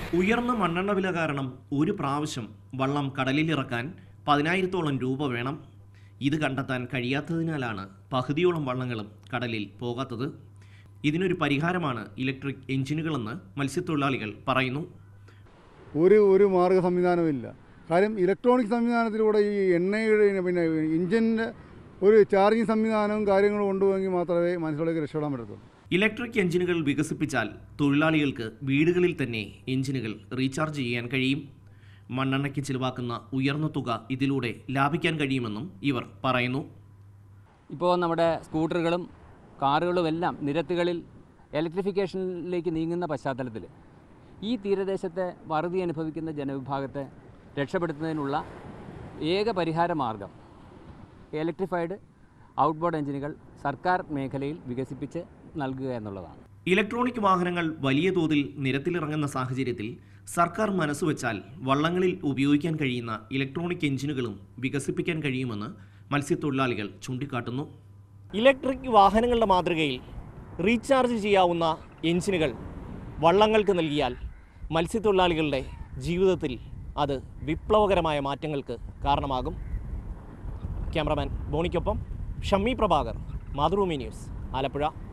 ഉയർന്ന മണ്ണെണ്ണ വില കാരണം ഒരു പ്രാവശ്യം വള്ളം കടലിലിറക്കാൻ പതിനായിരത്തോളം രൂപ വേണം ഇത് കണ്ടെത്താൻ കഴിയാത്തതിനാലാണ് പകുതിയോളം വള്ളങ്ങളും കടലിൽ പോകാത്തത് ഇതിനൊരു പരിഹാരമാണ് ഇലക്ട്രിക് എഞ്ചിനുകളെന്ന് മത്സ്യത്തൊഴിലാളികൾ പറയുന്നു ഒരു ഒരു മാർഗ സംവിധാനമില്ല കാര്യം ഇലക്ട്രോണിക് സംവിധാനത്തിലൂടെ ഈ എണ്ണയുടെ പിന്നെ ഇഞ്ചിൻ്റെ ഒരു ചാർജിങ് സംവിധാനവും കാര്യങ്ങളും കൊണ്ടുപോയെങ്കിൽ മാത്രമേ മനുഷ്യർക്ക് രക്ഷപ്പെടാൻ പറ്റത്തുള്ളൂ ഇലക്ട്രിക് എഞ്ചിനുകൾ വികസിപ്പിച്ചാൽ തൊഴിലാളികൾക്ക് വീടുകളിൽ തന്നെ എഞ്ചിനുകൾ റീചാർജ് ചെയ്യാൻ കഴിയും മണ്ണെണ്ണയ്ക്ക് ചിലവാക്കുന്ന ഉയർന്ന തുക ഇതിലൂടെ ലാഭിക്കാൻ കഴിയുമെന്നും ഇവർ പറയുന്നു ഇപ്പോൾ നമ്മുടെ സ്കൂട്ടറുകളും കാറുകളും എല്ലാം നിരത്തുകളിൽ ഇലക്ട്രിഫിക്കേഷനിലേക്ക് നീങ്ങുന്ന പശ്ചാത്തലത്തിൽ ഈ തീരദേശത്തെ വറുതി അനുഭവിക്കുന്ന ജനവിഭാഗത്തെ രക്ഷപ്പെടുത്തുന്നതിനുള്ള ഏക പരിഹാര മാർഗം ഇലക്ട്രിഫൈഡ് ഔട്ട്ബോർഡ് എഞ്ചിനുകൾ സർക്കാർ മേഖലയിൽ വികസിപ്പിച്ച് നൽകുക എന്നുള്ളതാണ് ഇലക്ട്രോണിക് വാഹനങ്ങൾ വലിയ തോതിൽ നിരത്തിലിറങ്ങുന്ന സാഹചര്യത്തിൽ സർക്കാർ മനസ്സുവെച്ചാൽ വള്ളങ്ങളിൽ ഉപയോഗിക്കാൻ കഴിയുന്ന ഇലക്ട്രോണിക് എഞ്ചിനുകളും വികസിപ്പിക്കാൻ കഴിയുമെന്ന് മത്സ്യത്തൊഴിലാളികൾ ചൂണ്ടിക്കാട്ടുന്നു ഇലക്ട്രിക് വാഹനങ്ങളുടെ മാതൃകയിൽ റീചാർജ് ചെയ്യാവുന്ന എഞ്ചിനുകൾ വള്ളങ്ങൾക്ക് നൽകിയാൽ മത്സ്യത്തൊഴിലാളികളുടെ ജീവിതത്തിൽ അത് വിപ്ലവകരമായ മാറ്റങ്ങൾക്ക് കാരണമാകും ക്യാമറമാൻ ബോണിക്കൊപ്പം ഷമ്മി പ്രഭാകർ മാതൃഭൂമി ന്യൂസ് ആലപ്പുഴ